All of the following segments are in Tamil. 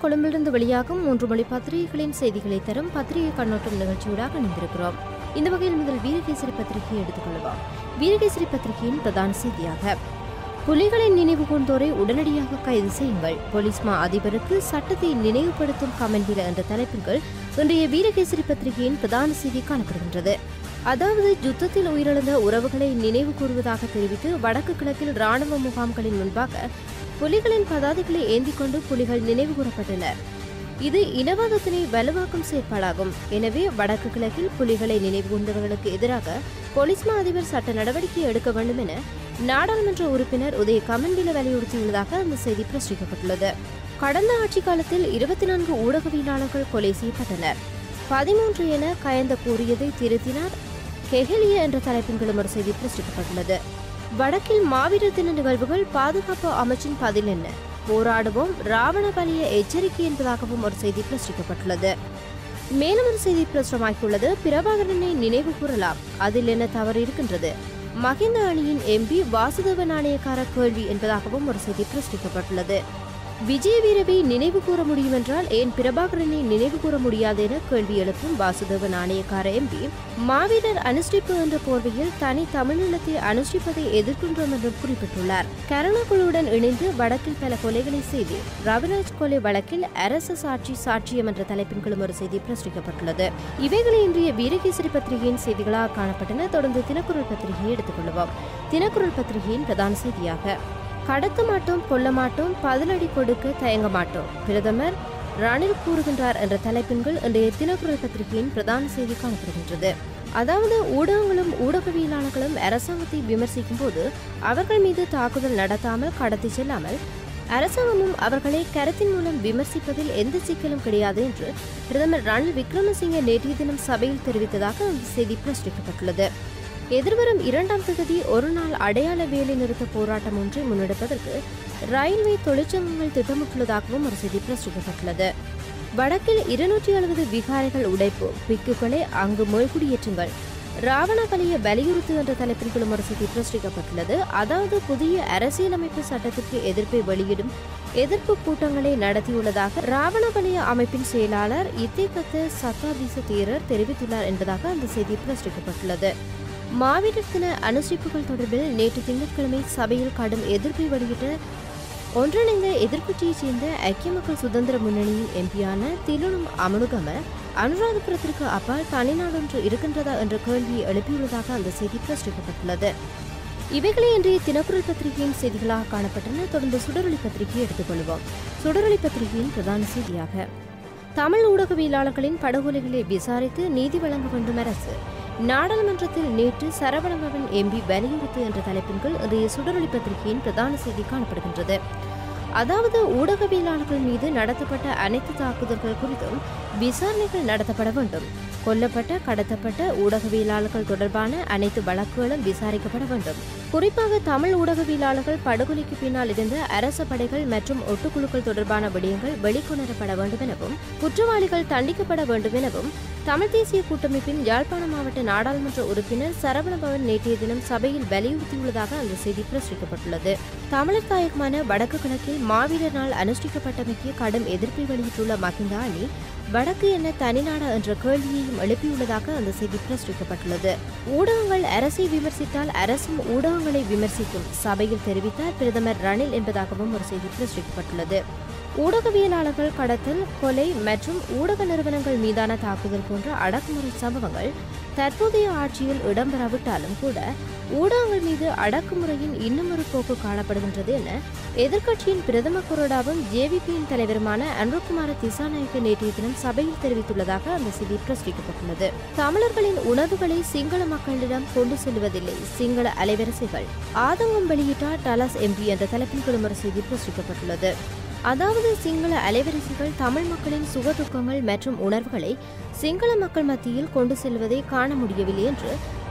கொழும்பிலிருந்து வெளியாகும் மூன்று மொழி பத்திரிகைகளின் செய்திகளை தரும் பத்திரிகை கண்ணோட்டம் நிகழ்ச்சியூடாக இணைந்திருக்கிறோம் இந்த வகையில் முதல் வீரகேசரி பத்திரிகையை எடுத்துக்கொள்வோம் வீரகேசரி பத்திரிகையின் பிரதான செய்தியாக புலிகளின் நினைவு கூர்ந்தோரை உடனடியாக கைது செய்யுங்கள் போலீஸ் மா அதிபருக்கு சட்டத்தை நினைவுபடுத்தும் கமெண்ட்வில என்ற தலைப்பின் கீழ் இன்றைய வீரகேசரி பத்திரிகையின் பிரதான செய்தி காணப்படுகின்றது அதாவது யுத்தத்தில் உயிரிழந்த உறவுகளை நினைவு கூறுவதாக தெரிவித்து வடக்கு கிழக்கில் ராணுவ முகாம்களின் முன்பாக புலிகளின் பதாதைகளை ஏந்திக் கொண்டு புலிகள் நினைவு கூறப்பட்டனர் இது இனவாதத்தினை வலுவாக்கும் செயற்பாடாகும் எனவே வடக்கு கிழக்கில் புலிகளை நினைவு கூர்ந்தவர்களுக்கு எதிராக போலீஸ் மா அதிபர் சட்ட நடவடிக்கை எடுக்க வேண்டும் என நாடாளுமன்ற உறுப்பினர் உதய கமன்வில வலியுறுத்தியுள்ளதாக அந்த செய்தி பிரசுரிக்கப்பட்டுள்ளது கடந்த ஆட்சி காலத்தில் இருபத்தி நான்கு ஊடகவியலாளர்கள் கொலை செய்யப்பட்டனர் பதிமூன்று என கயந்த கூறியதை திருத்தினார் கெஹலிய என்ற தலைப்பின் கீழும் ஒரு செய்தி பிரசுரிக்கப்பட்டுள்ளது வடக்கில் மாவீரர் தின நிகழ்வுகள் பாதுகாப்பு அமைச்சின் பதில் என்ன போராடுவோம் ராவண பலிய எச்சரிக்கை என்பதாகவும் ஒரு செய்தி பிரசுரிக்கப்பட்டுள்ளது மேலும் ஒரு செய்தி பிரசுரமாகியுள்ளது பிரபாகரனை நினைவு கூறலாம் அதில் என்ன தவறு இருக்கின்றது மகிந்த அணியின் எம்பி வாசுதேவ நாணயக்கார கேள்வி என்பதாகவும் ஒரு செய்தி பிரசுரிக்கப்பட்டுள்ளது விஜய வீரவை நினைவு கூற முடியும் என்றால் ஏன் பிரபாகரனை நினைவு கூற முடியாது என கேள்வி எழுப்பும் வாசுதேவ நாணயக்கார எம்பி மாவீரர் அனுஷ்டிப்பு என்ற போர்வையில் தனி தமிழீழத்தை அனுஷ்டிப்பதை எதிர்க்கின்றோம் என்றும் குறிப்பிட்டுள்ளார் கருணா குழுவுடன் இணைந்து வடக்கில் பல கொலைகளை செய்து ரவிராஜ் கொலை வழக்கில் அரசு சாட்சி சாட்சியம் என்ற தலைப்பின் கீழும் ஒரு செய்தி பிரசுரிக்கப்பட்டுள்ளது இவைகளை இன்றைய வீரகேசரி பத்திரிகையின் செய்திகளாக காணப்பட்டன தொடர்ந்து தினக்குரல் பத்திரிகையை எடுத்துக்கொள்வோம் தினக்குரல் பத்திரிகையின் பிரதான செய்தியாக கடத்த மாட்டோம் கொல்ல மாட்டோம் பதிலடி கொடுக்க தயங்க மாட்டோம் பிரதமர் ரணில் கூறுகின்றார் என்ற தலைப்பின்கள் இன்றைய தினக்குரல் பத்திரிகையின் பிரதான செய்தி காணப்படுகின்றது அதாவது ஊடகங்களும் ஊடகவியலாளர்களும் அரசாங்கத்தை விமர்சிக்கும் போது அவர்கள் மீது தாக்குதல் நடத்தாமல் கடத்தி செல்லாமல் அரசாங்கமும் அவர்களை கருத்தின் மூலம் விமர்சிப்பதில் எந்த சிக்கலும் கிடையாது என்று பிரதமர் ரணில் விக்ரமசிங்கே நேற்றைய தினம் சபையில் தெரிவித்ததாக அந்த செய்தி பிரசுரிக்கப்பட்டுள்ளது எதிர்வரும் இரண்டாம் தேதி ஒரு நாள் அடையாள வேலை நிறுத்த போராட்டம் ஒன்றை முன்னெடுப்பதற்கு ரயில்வே தொழிற்சங்கங்கள் திட்டமிட்டுள்ளதாகவும் ஒரு செய்தி பிரசுரிக்கப்பட்டுள்ளது வடக்கில் இருநூற்றி எழுபது விகாரைகள் உடைப்பு பிக்குகளை அங்கு மேல்குடியேற்றுங்கள் ராவணபலிய வலியுறுத்து என்ற தலைப்பின் கீழும் ஒரு செய்தி பிரசுரிக்கப்பட்டுள்ளது அதாவது புதிய அரசியலமைப்பு சட்டத்திற்கு எதிர்ப்பை வெளியிடும் எதிர்ப்பு கூட்டங்களை நடத்தியுள்ளதாக ராவணபலிய அமைப்பின் செயலாளர் இத்தேகத்து சத்தாதீச தேரர் தெரிவித்துள்ளார் என்பதாக அந்த செய்தி பிரசுரிக்கப்பட்டுள்ளது மாவீரர் தின அனுசரிப்புகள் தொடர்பில் நேற்று திங்கட்கிழமை சபையில் கடும் எதிர்ப்பை வெளியிட்ட ஒன்றிணைந்த எதிர்க்கட்சியைச் சேர்ந்த ஐக்கிய மக்கள் சுதந்திர முன்னணியின் எம்பியான திலுணும் அமனுகம அனுராதபுரத்திற்கு அப்பால் தனிநாடொன்று இருக்கின்றதா என்ற கேள்வியை எழுப்பியுள்ளதாக அந்த செய்தி பிரசுரிக்கப்பட்டுள்ளது இவைகளே இன்றைய தினக்குரல் பத்திரிகையின் செய்திகளாக காணப்பட்டன தொடர்ந்து சுடரொளி பத்திரிகையை எடுத்துக்கொள்வோம் சுடரொளி பத்திரிகையின் பிரதான செய்தியாக தமிழ் ஊடகவியலாளர்களின் படுகொலைகளை விசாரித்து நீதி வழங்க வேண்டும் அரசு நாடாளுமன்றத்தில் நேற்று சரவணபவன் எம்பி வலியுறுத்து என்ற தலைப்பின் கீழ் இன்றைய சுடரொளி பத்திரிகையின் பிரதான செய்தி காணப்படுகின்றது அதாவது ஊடகவியலாளர்கள் மீது நடத்தப்பட்ட அனைத்து தாக்குதல்கள் குறித்தும் விசாரணைகள் நடத்தப்பட வேண்டும் கொல்லப்பட்ட கடத்தப்பட்ட ஊடகவியலாளர்கள் தொடர்பான அனைத்து வழக்குகளும் விசாரிக்கப்பட வேண்டும் குறிப்பாக தமிழ் ஊடகவியலாளர்கள் படுகொலைக்கு பின்னால் இருந்த அரச படைகள் மற்றும் ஒட்டுக்குழுக்கள் தொடர்பான விடயங்கள் வெளிக்கொணரப்பட வேண்டும் எனவும் குற்றவாளிகள் தண்டிக்கப்பட வேண்டும் எனவும் தமிழ் தேசிய கூட்டமைப்பின் யாழ்ப்பாண மாவட்ட நாடாளுமன்ற உறுப்பினர் சரவணபவன் நேற்றைய தினம் சபையில் வலியுறுத்தியுள்ளதாக அந்த செய்தி பிரசுரிக்கப்பட்டுள்ளது தமிழர் தாயகமான வடக்கு கிழக்கில் மாவீரர் நாள் அனுஷ்டிக்கப்பட்டமைக்கு கடும் எதிர்ப்பை வெளியிட்டுள்ள மகிந்தா அணி வடக்கு என்ன தனிநாடா என்ற கேள்வியையும் எழுப்பியுள்ளதாக அந்த செய்தி பிரசுரிக்கப்பட்டுள்ளது ஊடகங்கள் அரசை விமர்சித்தால் அரசும் ஊடகங்களை விமர்சிக்கும் சபையில் தெரிவித்தார் பிரதமர் ரணில் என்பதாகவும் ஒரு செய்தி பிரசுரிக்கப்பட்டுள்ளது ஊடகவியலாளர்கள் கடத்தல் கொலை மற்றும் ஊடக நிறுவனங்கள் மீதான தாக்குதல் போன்ற அடக்குமுறை சம்பவங்கள் தற்போதைய ஆட்சியில் இடம்பெறாவிட்டாலும் கூட ஊடகங்கள் மீது அடக்குமுறையின் இன்னுமொரு போக்கு காணப்படுகின்றது என எதிர்க்கட்சியின் பிரதம கொறடாவும் ஜேவிபியின் தலைவருமான அனுர்குமார திசாநாயக்க நேற்றைய தினம் சபையில் தெரிவித்துள்ளதாக அந்த செய்தி பிரசுரிக்கப்பட்டுள்ளது தமிழர்களின் உணர்வுகளை சிங்கள மக்களிடம் கொண்டு செல்வதில்லை சிங்கள அலைவரிசைகள் ஆதங்கம் வெளியிட்டார் டலஸ் எம்பி என்ற தலைப்பில் குழுமர செய்தி பிரசுரிக்கப்பட்டுள்ளது அதாவது சிங்கள அலைவரிசைகள் தமிழ் மக்களின் சுகதுக்கங்கள் மற்றும் உணர்வுகளை சிங்கள மக்கள் மத்தியில் கொண்டு செல்வதை காண முடியவில்லை என்று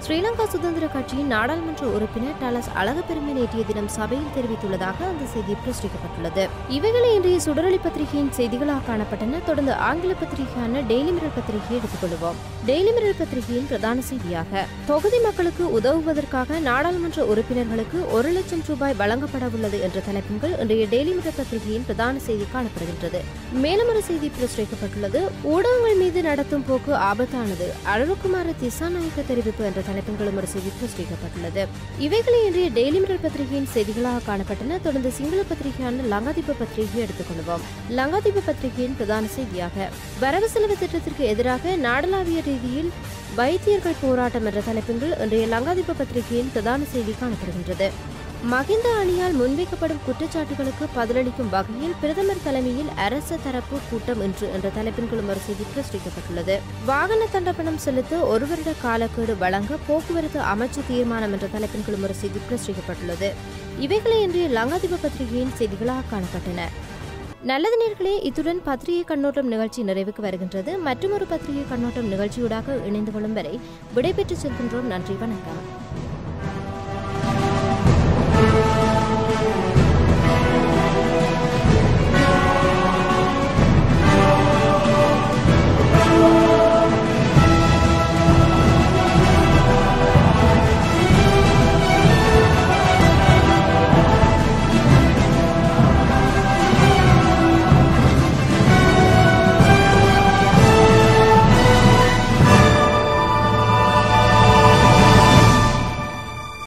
ஸ்ரீலங்கா சுதந்திர கட்சியின் நாடாளுமன்ற உறுப்பினர் டலஸ் அழகப்பெருமை நேற்றைய தினம் சபையில் தெரிவித்துள்ளதாக அந்த செய்தி பிரசுரிக்கப்பட்டுள்ளது இவைகளை இன்றைய சுடரொளி பத்திரிகையின் செய்திகளாக காணப்பட்டன தொடர்ந்து ஆங்கில பத்திரிகையான டெய்லி மிரர் பத்திரிகையை எடுத்துக்கொள்வோம் டெய்லி மிரர் பத்திரிகையின் பிரதான செய்தியாக தொகுதி மக்களுக்கு உதவுவதற்காக நாடாளுமன்ற உறுப்பினர்களுக்கு ஒரு லட்சம் ரூபாய் வழங்கப்பட உள்ளது என்ற தலைப்பின் கீழ் இன்றைய டெய்லி மிரர் பத்திரிகையின் பிரதான செய்தி காணப்படுகின்றது மேலும் ஒரு செய்தி பிரசுரிக்கப்பட்டுள்ளது ஊடகங்கள் மீது நடத்தும் போக்கு ஆபத்தானது அருள்குமார திசாநாயக்க தெரிவிப்பு என்ற தலைப்பின்களும் ஒரு செய்தி பிரசுரிக்கப்பட்டுள்ளது இவைகளை இன்றைய டெய்லி மிரர் பத்திரிகையின் செய்திகளாக காணப்பட்டன தொடர்ந்து சிங்கள பத்திரிகையான லங்காதீப பத்திரிகையை எடுத்துக்கொள்வோம் லங்காதீப பத்திரிகையின் பிரதான செய்தியாக வரவு செலவு திட்டத்திற்கு எதிராக நாடளாவிய ரீதியில் வைத்தியர்கள் போராட்டம் என்ற தலைப்பின் கீழ் இன்றைய லங்காதீப பத்திரிகையின் பிரதான செய்தி காணப்படுகின்றது மகிந்த அணியால் முன்வைக்கப்படும் குற்றச்சாட்டுகளுக்கு பதிலளிக்கும் வகையில் பிரதமர் தலைமையில் அரசு தரப்பு கூட்டம் இன்று என்ற தலைப்பின் குழு ஒரு செய்தி பிரசுரிக்கப்பட்டுள்ளது வாகன தண்டப்பணம் செலுத்த ஒரு வருட காலக்கெடு வழங்க போக்குவரத்து அமைச்சு தீர்மானம் என்ற தலைப்பின் குழு ஒரு செய்தி பிரசுரிக்கப்பட்டுள்ளது இவைகளை இன்றைய லங்காதிப பத்திரிகையின் செய்திகளாக காணப்பட்டன நல்லது நேர்களே இத்துடன் பத்திரிகை கண்ணோட்டம் நிகழ்ச்சி நிறைவுக்கு வருகின்றது மற்றொரு பத்திரிகை கண்ணோட்டம் நிகழ்ச்சியூடாக இணைந்து கொள்ளும் வரை விடைபெற்று செல்கின்றோம் நன்றி வணக்கம்